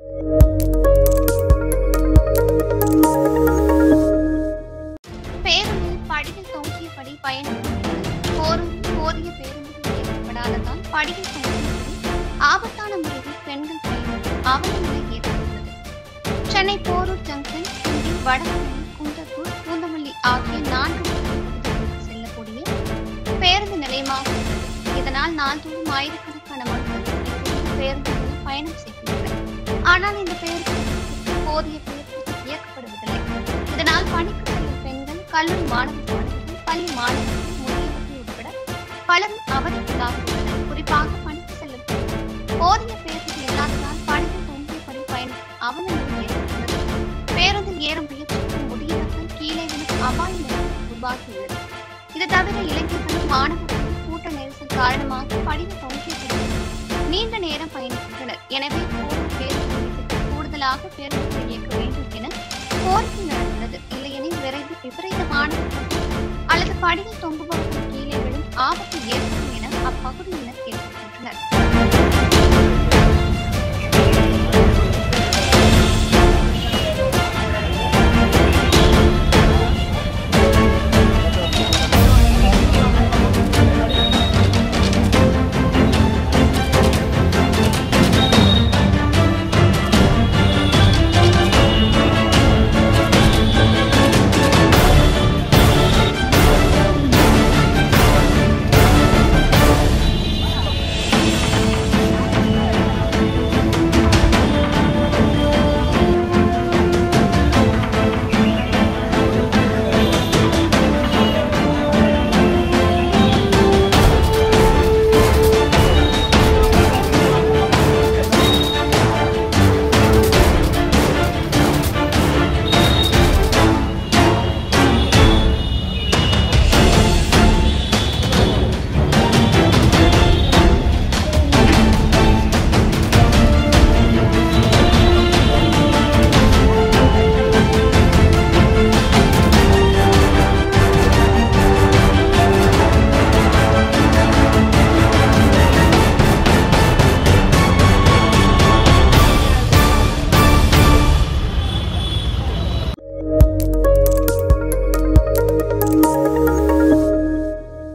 பேருந்தில் படியில் தொங்கியபடி பயணம் போரும் போதிய பேருந்துகள் ஏற்படாததால் படியில் தொங்கியபடி ஆபத்தான முறையில் பெண்கள் பயணம் அவல நிலை ஏற்பட்டுள்ளது சென்னை போரூர் ஜங்ஷன் கிண்டி வடபழனி குன்றத்தூர் பூந்தமல்லி ஆகிய நான்கு பகுதிகளுக்கு செல்லக்கூடிய பேருந்து நிலையமாக உள்ளது இதனால் நாள்தோறும் ஆயிரக்கணக்கான மக்கள் இப்போது பேருந்துகளில் பயணம் செய்கின்றனர் ஆனால் இந்த பேருந்துகளுக்கு போதிய பேருந்து இயக்கப்படுவதில்லை இதனால் பணிக்கு செல்லும் பெண்கள் கல்லூரி மாணவ மாணவிகள் பள்ளி மாணவர்கள் முதியவர்கள் உட்பட பலரும் அவதிக்குள்ளாகியுள்ளனர் குறிப்பாக பணிக்கு செல்லும் பெண்கள் போதிய பேருந்துகள் இல்லாததால் பணியில் தொங்கியபடி பயணம் அவல நிலை ஏற்பட்டுள்ளது பேருந்தில் ஏற முயற்சிக்கும் முதியவர்கள் கீழே விழும் அபாய நிலை உருவாகியுள்ளது இது தவிர இளைஞர்களும் மாணவர்களும் கூட்ட நெரிசல் காரணமாக படியில் தொங்கியபடி நீண்ட நேரம் பயணிக்கின்றனர் எனவே போதிய பேருந்து நிலையத்துக்கு கூடுதலாக பேருந்துகளை இயக்க வேண்டும் என கோரிக்கை நடந்துள்ளது இல்லையெனில் விரைவில் விபரீதமான விபத்து அல்லது படியில் தொங்குபவர்கள் கீழே விழும் ஆபத்து ஏற்படும் என அப்பகுதியினர் கேட்டுக்கொண்டனர்